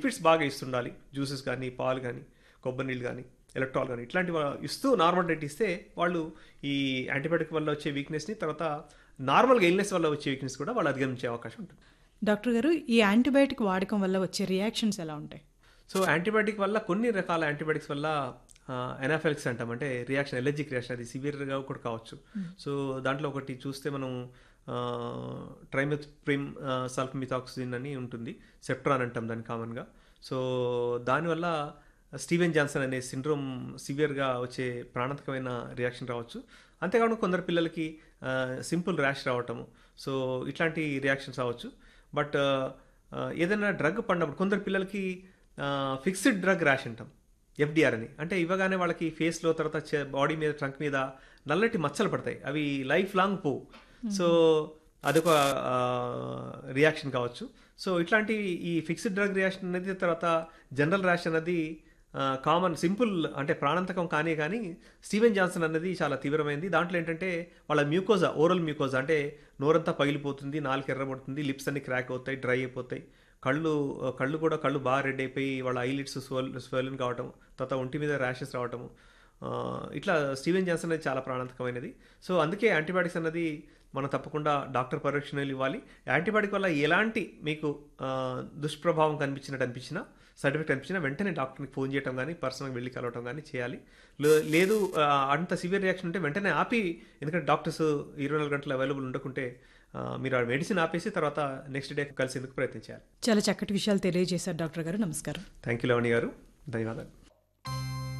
liquids బాగా ఇస్తుండాలి juices కానీ పాలు కానీ కొబ్బరి నీళ్ళు కానీ ఎలక్ట్రాల్ కానీ ఇట్లాంటివి ఇస్తూ నార్మల్ డైట్ ఇస్తే వాళ్ళు ఈ యాంటీబయాటిక్ వల్ల వచ్చే వీక్నెస్ని తర్వాత నార్మల్గా ఇల్నెస్ వల్ల వచ్చే వీక్నెస్ కూడా వాళ్ళు అధిగమించే అవకాశం ఉంటుంది డాక్టర్ గారు ఈ యాంటీబయాటిక్ వాడకం వల్ల వచ్చే రియాక్షన్స్ ఎలా ఉంటాయి సో యాంటీబయాటిక్ వల్ల కొన్ని రకాల యాంటీబయాటిక్స్ వల్ల ఎనాఫెలిక్స్ అంటాం అంటే రియాక్షన్ ఎలర్జిక్ రియాక్షన్ అది సివియర్గా కూడా కావచ్చు సో దాంట్లో ఒకటి చూస్తే మనం ట్రైమెథ్ప్రిమ్ సల్ఫమిథాక్సిన్ అని ఉంటుంది సెప్ట్రాన్ అంటాం దాన్ని కామన్గా సో దానివల్ల స్టీవెన్ జాన్సన్ అనే సిండ్రోమ్ సివియర్గా వచ్చే ప్రాణాంతకమైన రియాక్షన్ రావచ్చు అంతేకాకుండా కొందరు పిల్లలకి సింపుల్ ర్యాష్ రావటము సో ఇట్లాంటి రియాక్షన్స్ రావచ్చు బట్ ఏదైనా డ్రగ్ పడినప్పుడు కొందరు పిల్లలకి ఫిక్స్డ్ డ్రగ్ ర్యాష్ అంటాం ఎఫ్డిఆర్ అని అంటే ఇవ్వగానే వాళ్ళకి ఫేస్లో తర్వాత బాడీ మీద ట్రంక్ మీద నల్లటి మచ్చలు పడతాయి అవి లైఫ్ లాంగ్ పోవు సో అదొక రియాక్షన్ కావచ్చు సో ఇట్లాంటి ఈ ఫిక్స్డ్ డ్రగ్ రియాక్షన్ అనేది తర్వాత జనరల్ ర్యాష్ అనేది కామన్ సింపుల్ అంటే ప్రాణాంతకం కానీ కానీ స్టీవెన్ జాన్సన్ అనేది చాలా తీవ్రమైంది దాంట్లో ఏంటంటే వాళ్ళ మ్యూకోజా ఓరల్ మ్యూకోజా అంటే నోరంతా పగిలిపోతుంది నాలుగు ఎర్రబడుతుంది లిప్స్ అన్ని క్రాక్ అవుతాయి డ్రై అయిపోతాయి కళ్ళు కళ్ళు కూడా కళ్ళు బాగా రెడ్ అయిపోయి వాళ్ళ ఐలిడ్స్ స్వెల్ స్వెలిన్ కావటం తర్వాత ఒంటి మీద ర్యాషెస్ రావటము ఇట్లా స్టీవెన్ జాన్సన్ అనేది చాలా ప్రాణాంతకమైనది సో అందుకే యాంటీబయాటిక్స్ అన్నది మనం తప్పకుండా డాక్టర్ పరీక్షణలు ఇవ్వాలి యాంటీబయాటిక్ వల్ల ఎలాంటి మీకు దుష్ప్రభావం కనిపించినట్టు అనిపించినా సర్టిఫికేట్ అనిపించినా వెంటనే డాక్టర్కి ఫోన్ చేయడం కానీ పర్సనల్గా వెళ్ళి కలవటం కానీ చేయాలి లేదు అంత సివియర్ రియాక్షన్ ఉంటే వెంటనే ఆపి ఎందుకంటే డాక్టర్స్ ఇరవై నాలుగు గంటలు అవైలబుల్ ఉండకుంటే మీరు ఆ మెడిసిన్ ఆపేసి తర్వాత నెక్స్ట్ డే కలిసేందుకు ప్రయత్నించాలి చాలా చక్కటి విషయాలు తెలియజేశారు డాక్టర్ గారు నమస్కారం థ్యాంక్ యూ లవణి గారు ధన్యవాదాలు